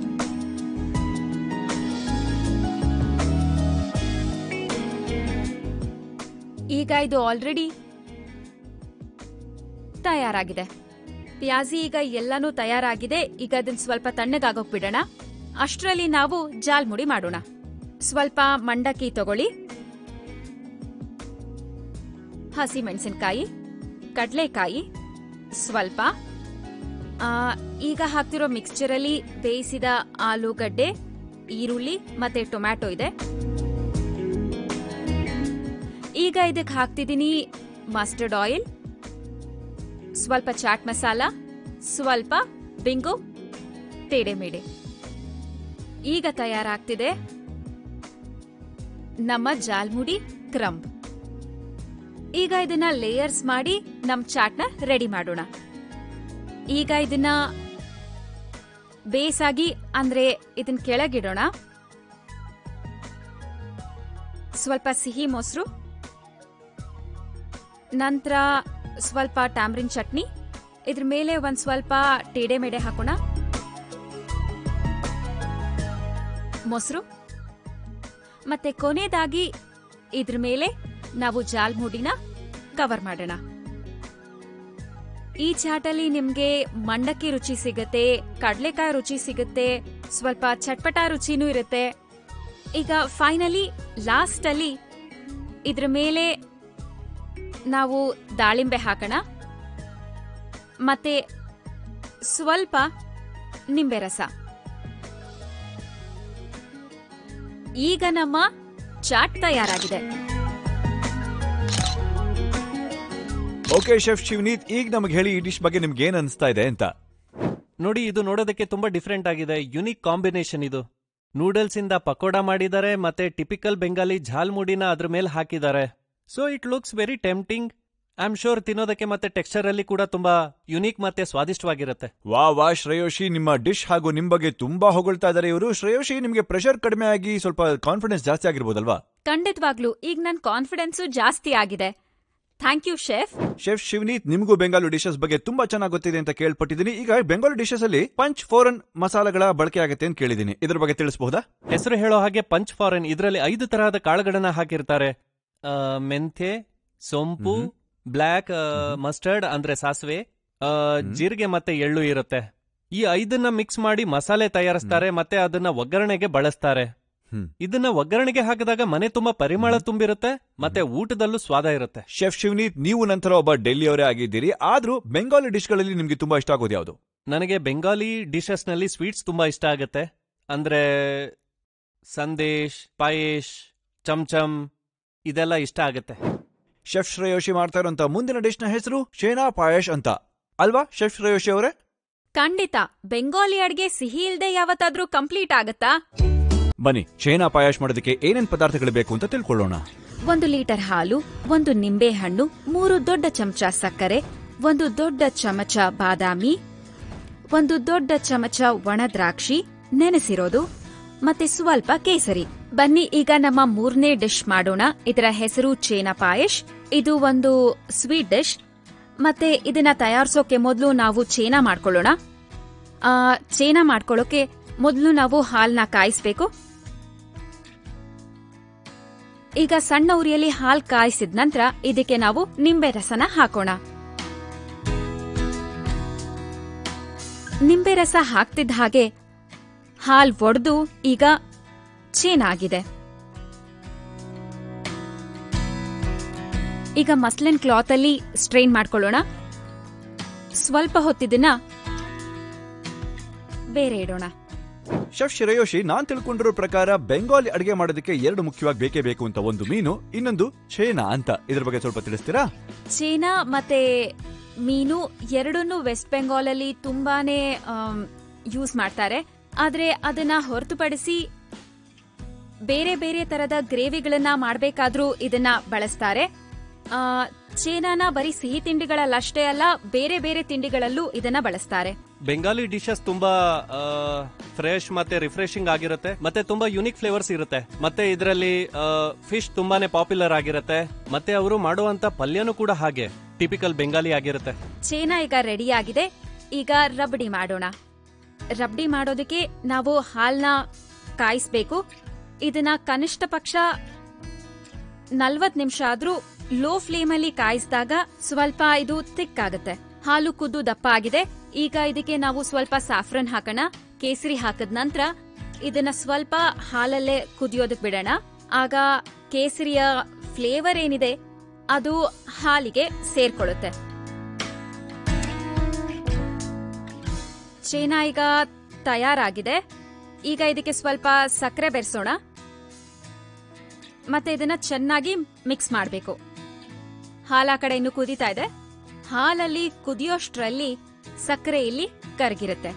ಈಗ ಇದು ಆಲ್ರೆಡಿ ತಯಾರಾಗಿದೆ ಪ್ಯಾಜಿ ಈಗ ಎಲ್ಲಾನು ತಯಾರಾಗಿದೆ ಈಗ ಅದನ್ನ ಸ್ವಲ್ಪ ತಣ್ಣಗಾಗೋಕ್ ಬಿಡೋಣ ಅಷ್ಟರಲ್ಲಿ ನಾವು ಜಾಲ್ಮುಡಿ ಮಾಡೋಣ ಸ್ವಲ್ಪ ಮಂಡಕ್ಕಿ ತಗೊಳ್ಳಿ ಹಸಿ ಮೆಣಸಿನಕಾಯಿ ಕಡಲೆಕಾಯಿ ಸ್ವಲ್ಪ ಆ, ಈಗ ಹಾಕ್ತಿರೋ ಮಿಕ್ಸ್ಚರಲ್ಲಿ ಬೇಯಿಸಿದ ಆಲೂಗಡ್ಡೆ ಈರುಳ್ಳಿ ಮತ್ತೆ ಟೊಮ್ಯಾಟೊ ಇದೆ ಈಗ ಇದಕ್ಕೆ ಹಾಕ್ತಿದ್ದೀನಿ ಮಸ್ಟರ್ಡ್ ಆಯಿಲ್ ಸ್ವಲ್ಪ ಚಾಟ್ ಮಸಾಲ ಸ್ವಲ್ಪ ಬಿಂಗು ತೇಡೆ ಮೇಡೆ ಈಗ ತಯಾರಾಗ್ತಿದೆ ನಮ್ಮ ಜಾಲ್ಮುಡಿ ಕ್ರಂಬ್ ಈಗ ಇದನ್ನ ಲೇಯರ್ಸ್ ಮಾಡಿ ನಮ್ ಚಾಟ್ನ ರೆಡಿ ಮಾಡೋಣ ಈಗ ಇದನ್ನ ಬೇಸಾಗಿ ಅಂದ್ರೆ ಇದನ್ನ ಕೆಳಗಿಡೋಣ ಸ್ವಲ್ಪ ಸಿಹಿ ಮೊಸರು ನಂತರ ಸ್ವಲ್ಪ ಟ್ಯಾಮ್ರಿನ್ ಚಟ್ನಿ ಇದ್ರ ಮೇಲೆ ಒಂದ್ ಸ್ವಲ್ಪ ಟೇಡೆ ಮೇಡೆ ಹಾಕೋಣ ಮೊಸರು ಮತ್ತೆ ಕೊನೆಯದಾಗಿ ಇದ್ರ ಮೇಲೆ ನಾವು ಜಾಲ್ಮುಡಿನ ಕವರ್ ಮಾಡೋಣ ಈ ಚಾಟಲ್ಲಿ ನಿಮ್ಗೆ ಮಂಡಕ್ಕಿ ರುಚಿ ಸಿಗುತ್ತೆ ಕಡಲೆಕಾಯಿ ರುಚಿ ಸಿಗುತ್ತೆ ಸ್ವಲ್ಪ ಚಟ್ಪಟ ರುಚಿನೂ ಇರುತ್ತೆ ಈಗ ಫೈನಲಿ ಲಾಸ್ಟ್ ಅಲ್ಲಿ ಇದ್ರ ಮೇಲೆ ನಾವು ದಾಳಿಂಬೆ ಹಾಕೋಣ ಮತ್ತೆ ಸ್ವಲ್ಪ ನಿಂಬೆ ರಸ ಈಗ ನಮ್ಮ ಚಾಟ್ ತಯಾರಾಗಿದೆ ಓಕೆ ಶೆಫ್ ಶಿವನೀತ್ ಈಗ ನಮಗೆ ಹೇಳಿ ಈ ಡಿಶ್ ಬಗ್ಗೆ ನಿಮ್ಗೆ ಏನ್ ಅನಿಸ್ತಾ ಇದೆ ಅಂತ ನೋಡಿ ಇದು ನೋಡೋದಕ್ಕೆ ತುಂಬಾ ಡಿಫ್ರೆಂಟ್ ಆಗಿದೆ ಯುನಿಕ್ ಕಾಂಬಿನೇಷನ್ ಇದು ನೂಡಲ್ಸ್ ಇಂದ ಪಕೋಡ ಮಾಡಿದ್ದಾರೆ ಮತ್ತೆ ಟಿಪಿಕಲ್ ಬೆಂಗಾಲಿ ಝಾಲ್ಮುಡಿನ ಅದ್ರ ಮೇಲೆ ಹಾಕಿದ್ದಾರೆ so it looks very tempting I am sure ತಿನ್ನೋದಕ್ಕೆ ಮತ್ತೆ ಟೆಕ್ಸ್ಚರ್ ಅಲ್ಲಿ ಕೂಡ ತುಂಬಾ ಯುನಿಕ್ ಮತ್ತೆ ಸ್ವಾದಿಷ್ಟವಾಗಿರುತ್ತೆ ವಾ ವಾ ಶ್ರೇಯೋಶಿ ನಿಮ್ಮ ಡಿಶ್ ಹಾಗೂ ನಿಮ್ ಬಗ್ಗೆ ತುಂಬಾ ಹೊಗಳ್ತಾ ಇದಾರೆ ಇವರು ಶ್ರೇಯೋಶಿ ನಿಮ್ಗೆ ಪ್ರೆಷರ್ ಕಡಿಮೆ ಆಗಿ ಸ್ವಲ್ಪ ಕಾನ್ಫಿಡೆನ್ಸ್ ಜಾಸ್ತಿ ಆಗಿರ್ಬೋದಲ್ವಾ ಖಂಡಿತವಾಗ್ಲೂ ಈಗ ನನ್ ಕಾನ್ಫಿಡೆನ್ಸು ಜಾಸ್ತಿ ಆಗಿದೆ thank you chef chef Shivneet ನಿಮಗೂ ಬೆಂಗಾಲು ಡಿಶಸ್ ಬಗ್ಗೆ ತುಂಬಾ ಚೆನ್ನಾಗಿ ಗೊತ್ತಿದೆ ಅಂತ ಕೇಳ್ಪಟ್ಟಿದ್ದೀನಿ ಈಗ ಬೆಂಗಾಲು ಡಿಶಸ್ ಅಲ್ಲಿ ಪಂಚ್ ಫೋರನ್ ಮಸಾಲೆಗಳ ಬಳಕೆ ಆಗುತ್ತೆ ಅಂತ ಕೇಳಿದ್ದೀನಿ ಇದ್ರ ಬಗ್ಗೆ ತಿಳಿಸಬಹುದಾ ಹೆಸರು ಹೇಳೋ ಹಾಗೆ ಪಂಚ್ ಫಾರೆನ್ ಇದರಲ್ಲಿ ಐದು ತರಹದ ಕಾಳುಗಳನ್ನ ಹಾಕಿರ್ತಾರೆ ಆ, ಮೆಂಥೆ ಸೊಂಪು ಮ್ಹೂ. ಬ್ಲ್ಯಾಕ್ ಮಸ್ಟರ್ಡ್ ಅಂದ್ರೆ ಸಾಸಿವೆ ಆ, ಜೀರಿಗೆ ಮತ್ತೆ ಎಳ್ಳು ಇರುತ್ತೆ ಈ ಐದನ್ನ ಮಿಕ್ಸ್ ಮಾಡಿ ಮಸಾಲೆ ತಯಾರಿಸ್ತಾರೆ ಮತ್ತೆ ಅದನ್ನ ಒಗ್ಗರಣೆಗೆ ಬಳಸ್ತಾರೆ ಹ್ಮ್. ಇದನ್ನ ಒಗ್ಗರಣೆಗೆ ಹಾಕಿದಾಗ ಮನೆ ತುಂಬಾ ಪರಿಮಳ ತುಂಬಿರುತ್ತೆ ಮತ್ತೆ ಊಟದಲ್ಲೂ ಸ್ವಾದ ಇರುತ್ತೆ ಶೆಫ್ ಶಿವನೀತ್ ನೀವು ನಂತರ ಒಬ್ಬ ಡೆಲ್ಲಿಯವರೇ ಆಗಿದ್ದೀರಿ ಆದ್ರೂ ಬೆಂಗಾಲಿ ಡಿಶ್ಗಳಲ್ಲಿ ನಿಮ್ಗೆ ತುಂಬಾ ಇಷ್ಟ ಆಗೋದು ಯಾವುದು ನನಗೆ ಬೆಂಗಾಲಿ ಡಿಶಸ್ ನಲ್ಲಿ ಸ್ವೀಟ್ಸ್ ತುಂಬಾ ಇಷ್ಟ ಆಗುತ್ತೆ ಅಂದ್ರೆ ಸಂದೇಶ್ ಪಾಯೇಶ್ ಚಮಚಮ್ ಇದೆಲ್ಲ ಇಷ್ಟ ಆಗುತ್ತೆ ಶೆಫ್ ಶ್ರೇಯೋಶಿ ಮಾಡ್ತಾ ಇರುವಂತ ಮುಂದಿನ ಡಿಶ್ ನ ಹೆಸರು ಶೇನಾ ಪಾಯಶ್ ಅಂತ ಅಲ್ವಾ ಶೆಫ್ ಶ್ರೇಯೋಶಿ ಅವರೇ ಖಂಡಿತ ಬೆಂಗಾಲಿ ಅಡ್ಗೆ ಸಿಹಿ ಇಲ್ದೆ ಯಾವತ್ತಾದ್ರೂ ಕಂಪ್ಲೀಟ್ ಆಗತ್ತಾ ಬನ್ನಿ ಶೇನಾ ಪಾಯಶ್ ಮಾಡೋದಕ್ಕೆ ಏನೇನ್ ಪದಾರ್ಥಗಳು ಬೇಕು ಅಂತ ತಿಳ್ಕೊಳ್ಳೋಣ ಒಂದು ಲೀಟರ್ ಹಾಲು ಒಂದು ನಿಂಬೆ ಹಣ್ಣು ಮೂರು ದೊಡ್ಡ ಚಮಚ ಸಕ್ಕರೆ ಒಂದು ದೊಡ್ಡ ಚಮಚ ಬಾದಾಮಿ ಒಂದು ದೊಡ್ಡ ಚಮಚ ಒಣ ದ್ರಾಕ್ಷಿ ನೆನೆಸಿರೋದು ಮತ್ತೆ ಸ್ವಲ್ಪ ಕೇಸರಿ ಬನ್ನಿ ಈಗ ನಮ್ಮ ಮೂರನೇ ಡಿಶ್ ಮಾಡೋಣ ಇದರ ಹೆಸರು ಚೇನಾ ಪಾಯಶ್ ಇದು ಒಂದು ಸ್ವೀಟ್ ಡಿಶ್ ಮತ್ತೆ ಇದನ್ನ ತಯಾರಿಸೋಕೆ ಮೊದಲು ನಾವು ಚೇನಾ ಮಾಡ್ಕೊಳ್ಳೋಣ ಆ, ಚೇನಾ ಮಾಡ್ಕೊಳ್ಳೋಕೆ ಮೊದಲು ನಾವು ಹಾಲ್ನ ಕಾಯಿಸ್ಬೇಕು ಈಗ ಸಣ್ಣ ಉರಿಯಲ್ಲಿ ಹಾಲ್ ಕಾಯಿಸಿದ ನಂತರ ಇದಕ್ಕೆ ನಾವು ನಿಂಬೆ ರಸನ ಹಾಕೋಣ ನಿಂಬೆ ರಸ ಹಾಕ್ತಿದ್ದ ಹಾಗೆ ಹಾಲ್ ಒಡೆದು ಈಗ ಚೇನಾಗಿದೆ ಈಗ ಮಸ್ಲಿನ್ ಕ್ಲಾತ್ ಅಲ್ಲಿ ಸ್ಟ್ರೈನ್ ಮಾಡ್ಕೊಳ್ಳೋಣ ಸ್ವಲ್ಪ ಹೊತ್ತಿದನ್ನ ಬೇರೆ ಇಡೋಣ ಶೆಫ್ ಶ್ರೇಯೋಶಿ ನಾನ್ ತಿಳ್ಕೊಂಡಿರೋ ಪ್ರಕಾರ ಬೆಂಗಾಲಿ ಅಡಿಗೆ ಮಾಡೋದಕ್ಕೆ ಎರಡು ಮುಖ್ಯವಾಗಿ ಬೇಕೇ ಬೇಕು ಅಂತ ಒಂದು ಮೀನು ಇನ್ನೊಂದು ಚೇನಾ ಅಂತ ಇದ್ರ ಬಗ್ಗೆ ಸ್ವಲ್ಪ ತಿಳಿಸ್ತೀರಾ ಚೀನಾ ಮತ್ತೆ ಮೀನು ಎರಡನ್ನೂ ವೆಸ್ಟ್ ಬೆಂಗಾಲ್ ಅಲ್ಲಿ ತುಂಬಾನೇ ಯೂಸ್ ಮಾಡ್ತಾರೆ ಆದ್ರೆ ಅದನ್ನ ಹೊರತುಪಡಿಸಿ ಬೇರೆ ಬೇರೆ ತರದ ಗ್ರೇವಿಗಳನ್ನ ಮಾಡ್ಬೇಕಾದ್ರೂ ಇದನ್ನ ಬಳಸ್ತಾರೆ ಆ, ಚೇನಾನ ಬರೀ ಸಿಹಿ ತಿಂಡಿಗಳಲ್ಲಷ್ಟೇ ಅಲ್ಲ ಬೇರೆ ಬೇರೆ ತಿಂಡಿಗಳಲ್ಲೂ ಇದನ್ನ ಬಳಸ್ತಾರೆ ಬೆಂಗಾಲಿ ಡಿಶಸ್ ತುಂಬಾ ಫ್ರೆಶ್ ಮತ್ತೆ ರಿಫ್ರೆಶಿಂಗ್ ಆಗಿರುತ್ತೆ ಮತ್ತೆ ತುಂಬಾ ಯುನಿಕ್ ಫ್ಲೇವರ್ಸ್ ಇರುತ್ತೆ ಮತ್ತೆ ಇದರಲ್ಲಿ ಫಿಶ್ ತುಂಬಾನೇ ಪಾಪ್ಯುಲರ್ ಆಗಿರುತ್ತೆ ಮತ್ತೆ ಅವರು ಮಾಡುವಂತ ಪಲ್ಯನೂ ಕೂಡ ಹಾಗೆ ಟಿಪಿಕಲ್ ಬೆಂಗಾಲಿ ಆಗಿರುತ್ತೆ ಚೇನಾ ಈಗ ರೆಡಿ ಆಗಿದೆ ಈಗ ರಬಡಿ ಮಾಡೋಣ ರಬಡಿ ಮಾಡೋದಕ್ಕೆ ನಾವು ಹಾಲ್ನ ಕಾಯಿಸ್ಬೇಕು ಇದನ್ನ ಕನಿಷ್ಠ ಪಕ್ಷ ನಲ್ವತ್ ನಿಮಿಷ ಆದ್ರೂ ಲೋ ಫ್ಲೇಮ್ ಅಲ್ಲಿ ಕಾಯಿಸಿದಾಗ ಸ್ವಲ್ಪ ಇದು ತಿಕ್ ಆಗುತ್ತೆ ಹಾಲು ಕುದ್ದು ದಪ್ಪ ಆಗಿದೆ ಈಗ ಇದಕ್ಕೆ ನಾವು ಸ್ವಲ್ಪ ಸಾಫ್ರನ್ ಹಾಕೋಣ ಕೇಸರಿ ಹಾಕದ ನಂತರ ಇದನ್ನ ಸ್ವಲ್ಪ ಹಾಲಲ್ಲೇ ಕುದಿಯೋದಕ್ ಬಿಡೋಣ ಆಗ ಕೇಸರಿಯ ಫ್ಲೇವರ್ ಏನಿದೆ ಅದು ಹಾಲಿಗೆ ಸೇರ್ಕೊಳ್ಳುತ್ತೆ ಚೇನಾ ಈಗ ತಯಾರಾಗಿದೆ ಈಗ ಇದಕ್ಕೆ ಸ್ವಲ್ಪ ಸಕ್ಕರೆ ಬೆರೆಸೋಣ ಮತ್ತೆ ಇದನ್ನ ಚೆನ್ನಾಗಿ ಮಿಕ್ಸ್ ಮಾಡಬೇಕು ಹಾಲ ಕಡೆ ಇನ್ನು ಕುದೀತಾ ಇದೆ ಹಾಲಲ್ಲಿ ಕುದಿಯೋಷ್ಟ್ರಲ್ಲಿ ಸಕ್ಕರೆ ಇಲ್ಲಿ ಕರಗಿರುತ್ತೆ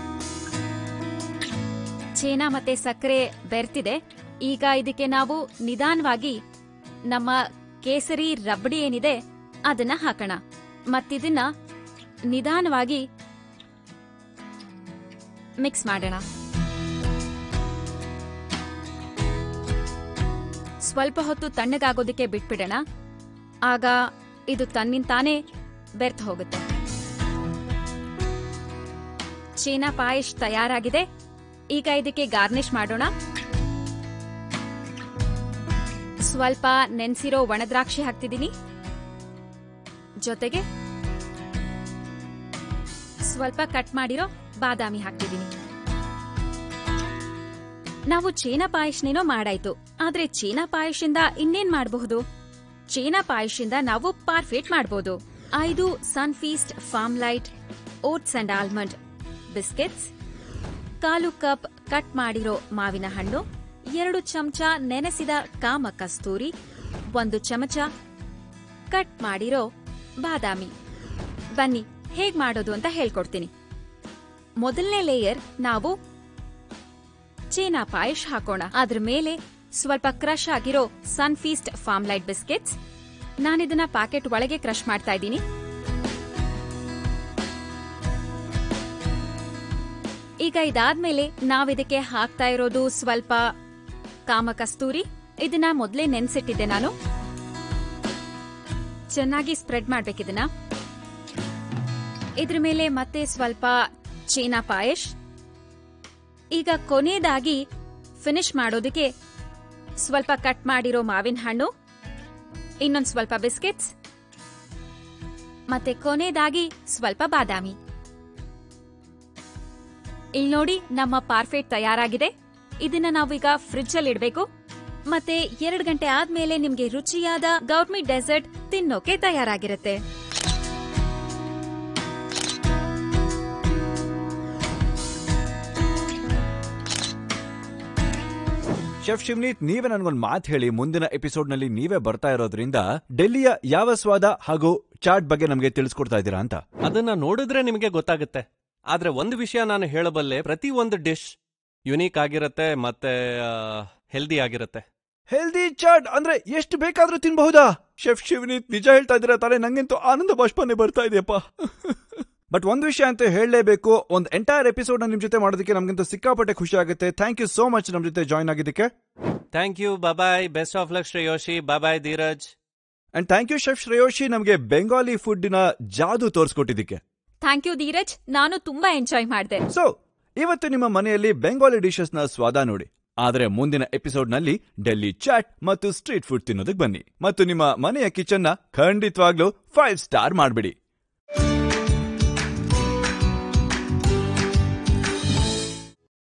ಚೇನಾ ಮತ್ತೆ ಸಕ್ಕರೆ ಬೆರ್ತಿದೆ ಈಗ ಇದಕ್ಕೆ ನಾವು ನಿಧಾನವಾಗಿ ನಮ್ಮ ಕೇಸರಿ ರಬಡಿ ಏನಿದೆ ಅದನ್ನ ಹಾಕೋಣ ಮತ್ತಿದನ್ನ ನಿಧಾನವಾಗಿ ಮಿಕ್ಸ್ ಮಾಡೋಣ ಸ್ವಲ್ಪ ಹೊತ್ತು ತಣ್ಣಗಾಗೋದಕ್ಕೆ ಬಿಟ್ಬಿಡೋಣ ಆಗ ಇದು ತನ್ನಿಂತಾನೇ ಬೆರ್ತ್ ಹೋಗುತ್ತೆ ಚೀನಾ ಪಾಯಶ್ ತಯಾರಾಗಿದೆ ಈಗ ಇದಕ್ಕೆ ಗಾರ್ನಿಶ್ ಮಾಡೋಣ ಸ್ವಲ್ಪ ನೆನ್ಸಿರೋ ಒಣದ್ರಾಕ್ಷಿ ಹಾಕ್ತಿದ್ದೀನಿ ಜೊತೆಗೆ ಸ್ವಲ್ಪ ಕಟ್ ಮಾಡಿರೋ ಬಾದಾಮಿ ಹಾಕ್ತಿದ್ದೀನಿ ನಾವು ಚೀನಾ ಪಾಯಸ್ನೇನೋ ಮಾಡಾಯ್ತು ಆದ್ರೆ ಚೀನಾ ಪಾಯಶಿಂದ ಇನ್ನೇನ್ ಮಾಡಬಹುದು ಚೀನಾ ಪಾಯಶಿಂದ ನಾವು ಪಾರ್ಫೇಟ್ ಮಾಡಬಹುದು ಐದು Sunfeast Farmlite oats and almond biscuits ಕಾಲು ಕಪ್ ಕಟ್ ಮಾಡಿರೋ ಮಾವಿನ ಹಣ್ಣು ಎರಡು ಚಮಚ ನೆನೆಸಿದ ಕಾಮ ಕಸ್ತೂರಿ ಒಂದು ಚಮಚ ಕಟ್ ಮಾಡಿರೋ ಬಾದಾಮಿ ಬನ್ನಿ ಹೇಗ್ ಮಾಡೋದು ಅಂತ ಹೇಳ್ಕೊಡ್ತೀನಿ ಮೊದಲನೇ ಲೇಯರ್ ನಾವು ಚೀನಾ ಪಾಯಶ್ ಹಾಕೋಣ ಅದ್ರ ಮೇಲೆ ಸ್ವಲ್ಪ ಕ್ರಶ್ ಆಗಿರೋ ಸನ್ಫೀಸ್ಟ್ ಫಾರ್ಮ್ಲೈಟ್ ಬಿಸ್ಕೆಟ್ಸ್ ನಾನಿದನ್ನ ಪ್ಯಾಕೆಟ್ ಒಳಗೆ ಕ್ರಶ್ ಮಾಡ್ತಾ ಇದ್ದೀನಿ ಈಗ ಇದಾದ್ಮೇಲೆ ನಾವಿದಕ್ಕೆ ಹಾಕ್ತಾ ಇರೋದು ಸ್ವಲ್ಪ ಕಾಮ ಕಸ್ತೂರಿ ಇದನ್ನ ಮೊದಲೇ ನೆನ್ಸಿಟ್ಟಿದ್ದೆ ನಾನು ಚೆನ್ನಾಗಿ ಸ್ಪ್ರೆಡ್ ಮಾಡ್ಬೇಕಿದನ್ನ ಇದ್ರ ಮೇಲೆ ಮತ್ತೆ ಸ್ವಲ್ಪ ಚೀನಾ ಪಾಯಶ್ ಈಗ ಕೊನೆಯದಾಗಿ ಫಿನಿಶ್ ಮಾಡೋದಕ್ಕೆ ಸ್ವಲ್ಪ ಕಟ್ ಮಾಡಿರೋ ಮಾವಿನ ಹಣ್ಣು ಇನ್ನೊಂದ್ ಸ್ವಲ್ಪ ಬಿಸ್ಕೆಟ್ಸ್ ಮತ್ತೆ ಕೊನೆಯದಾಗಿ ಸ್ವಲ್ಪ ಬಾದಾಮಿ ಇಲ್ಲಿ ನೋಡಿ ನಮ್ಮ ಪಾರ್ಫೆಟ್ ತಯಾರಾಗಿದೆ ಇದನ್ನ ನಾವೀಗ ಫ್ರಿಡ್ಜ್ ಅಲ್ಲಿ ಇಡಬೇಕು ಮತ್ತೆ ಎರಡು ಗಂಟೆ ಆದ್ಮೇಲೆ ನಿಮ್ಗೆ ರುಚಿಯಾದ ಗೌರ್ಮಿ ಡೆಸರ್ಟ್ ತಿನ್ನೋಕೆ ತಯಾರಾಗಿರುತ್ತೆ ಶೆಫ್ ಶಿವ್ನೀತ್ ನೀವೇ ನನ್ಗೊಂದು ಮಾತು ಹೇಳಿ ಮುಂದಿನ ಎಪಿಸೋಡ್ ನಲ್ಲಿ ನೀವೇ ಬರ್ತಾ ಇರೋದ್ರಿಂದ ಡೆಲ್ಲಿಯ ಯಾವ ಸ್ವಾದ ಹಾಗೂ ಚಾಟ್ ಬಗ್ಗೆ ನಮಗೆ ತಿಳಿಸ್ಕೊಡ್ತಾ ಇದ್ದೀರಾ ಅಂತ ಅದನ್ನ ನೋಡಿದ್ರೆ ನಿಮಗೆ ಗೊತ್ತಾಗುತ್ತೆ ಆದ್ರೆ ಒಂದು ವಿಷಯ ನಾನು ಹೇಳಬಲ್ಲೆ ಪ್ರತಿ ಒಂದು ಡಿಶ್ ಯುನೀಕ್ ಆಗಿರತ್ತೆ ಮತ್ತೆ ಹೆಲ್ದಿ ಆಗಿರತ್ತೆ ಹೆಲ್ದಿ ಚಾಟ್ ಅಂದ್ರೆ ಎಷ್ಟು ಬೇಕಾದ್ರೂ ತಿನ್ಬಹುದಾ ಶೆಫ್ ಶಿವನೀತ್ ನಿಜ ಹೇಳ್ತಾ ಇದ್ದೀರಾ ತಾನೇ ನಂಗಂತೂ ಆನಂದ ಬಾಷ್ಪನೆ ಬರ್ತಾ ಇದೆಯಪ್ಪ ಬಟ್ ಒಂದು ವಿಷಯ ಅಂತ ಹೇಳಲೇಬೇಕು ಒಂದು ಎಂಟೈರ್ ಎಪಿಸೋಡ್ ನಿಮ್ ಜೊತೆ ಮಾಡೋದಕ್ಕೆ ನಮ್ಗಂತೂ ಸಿಕ್ಕಾಪಟ್ಟೆ ಖುಷಿ ಆಗುತ್ತೆ ಥ್ಯಾಂಕ್ ಯು ಸೋ ಮಚ್ ನಮ್ ಜೊತೆ ಜಾಯ್ನ್ ಆಗಿದ್ದಕ್ಕೆ thank you bye best of luck Shreyoshi bye Dheeraj and thank you chef Shreyoshi ನಮಗೆ ಬೆಂಗಾಲಿ ಫುಡ್ಡಿನ ಜಾದು ತೋರಿಸ್ಕೊಟ್ಟಿದ್ದಕ್ಕೆ ಥ್ಯಾಂಕ್ ಯು ಧೀರಜ್ ನಾನು ತುಂಬಾ ಎಂಜಾಯ್ ಮಾಡಿದೆ ಸೊ ಇವತ್ತು ನಿಮ್ಮ ಮನೆಯಲ್ಲಿ ಬೆಂಗಾಲಿ ಡಿಶಸ್ ನ ಸ್ವಾದ ನೋಡಿ ಆದ್ರೆ ಮುಂದಿನ ಎಪಿಸೋಡ್ ನಲ್ಲಿ ಡೆಲ್ಲಿ ಚಾಟ್ ಮತ್ತು ಸ್ಟ್ರೀಟ್ ಫುಡ್ ತಿನ್ನೋದಕ್ಕೆ ಬನ್ನಿ ಮತ್ತು ನಿಮ್ಮ ಮನೆಯ ಕಿಚನ್ ನ ಖಂಡಿತವಾಗ್ಲೂ ಫೈವ್ ಸ್ಟಾರ್ ಮಾಡ್ಬಿಡಿ